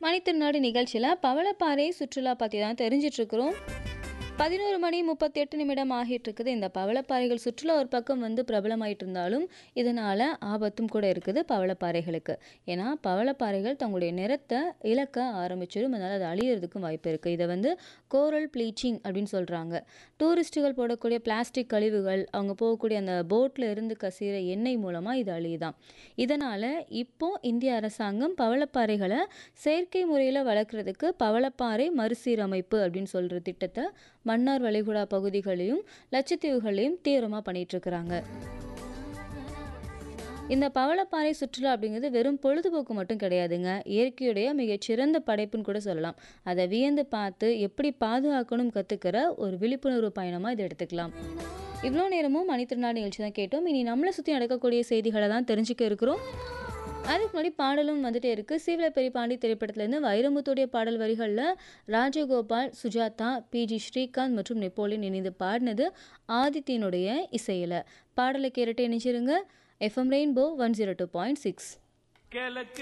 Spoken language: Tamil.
மணித்திருநாடு நிகழ்ச்சியில் பவளப்பாறை சுற்றுலா பற்றி தான் தெரிஞ்சிட்டு இருக்கிறோம் பதினோரு மணி முப்பத்தெட்டு நிமிடம் ஆகிட்டு இருக்குது இந்த பவளப்பாறைகள் சுற்றுலா ஒரு பக்கம் வந்து பிரபலமாயிட்டு இருந்தாலும் இதனால் ஆபத்தும் கூட இருக்குது பவளப்பாறைகளுக்கு ஏன்னா பவளப்பாறைகள் தங்களுடைய நிறத்தை இழக்க ஆரம்பிச்சிடும் அதனால் அது அழியிறதுக்கும் வாய்ப்பு இருக்குது இதை வந்து கோரல் ப்ளீச்சிங் அப்படின்னு சொல்கிறாங்க டூரிஸ்ட்டுகள் போடக்கூடிய பிளாஸ்டிக் கழிவுகள் அவங்க போகக்கூடிய அந்த போட்டில் இருந்து கசிகிற எண்ணெய் மூலமாக இது அழியுதான் இதனால் இப்போ இந்திய அரசாங்கம் பவளப்பாறைகளை செயற்கை முறையில் வளர்க்குறதுக்கு பவளப்பாறை மறுசீரமைப்பு அப்படின்னு சொல்கிற திட்டத்தை மன்னார் வளைகுடா பகுதிகளையும் லட்சத்தீவுகளையும் தீவிரமாக பண்ணிட்டு இருக்கிறாங்க இந்த பவளப்பாறை சுற்றுலா அப்படிங்கிறது வெறும் பொழுதுபோக்கு மட்டும் கிடையாதுங்க இயற்கையுடைய மிகச்சிறந்த படைப்புன்னு கூட சொல்லலாம் அதை வியந்து பார்த்து எப்படி பாதுகாக்கணும் கற்றுக்கிற ஒரு விழிப்புணர்வு பயணமாக இதை எடுத்துக்கலாம் இவ்வளோ நேரமும் மணித்திருநாள் நிகழ்ச்சி தான் கேட்டோம் இனி நம்மளை சுற்றி நடக்கக்கூடிய செய்திகளை தான் தெரிஞ்சுக்க இருக்கிறோம் அதுக்கு முன்னாடி பாடலும் வந்துட்டே இருக்கு சீவல பெரியபாண்டி திரைப்படத்திலேருந்து வைரமுத்துடைய பாடல் வரிகளில் ராஜகோபால் சுஜாதா பிஜி ஸ்ரீகாந்த் மற்றும் நெப்போலியன் இணைந்து பாடினது ஆதித்யனுடைய இசையில் பாடலை கேட்டுட்டு இணைச்சிருங்க FM rainbow one zero two point six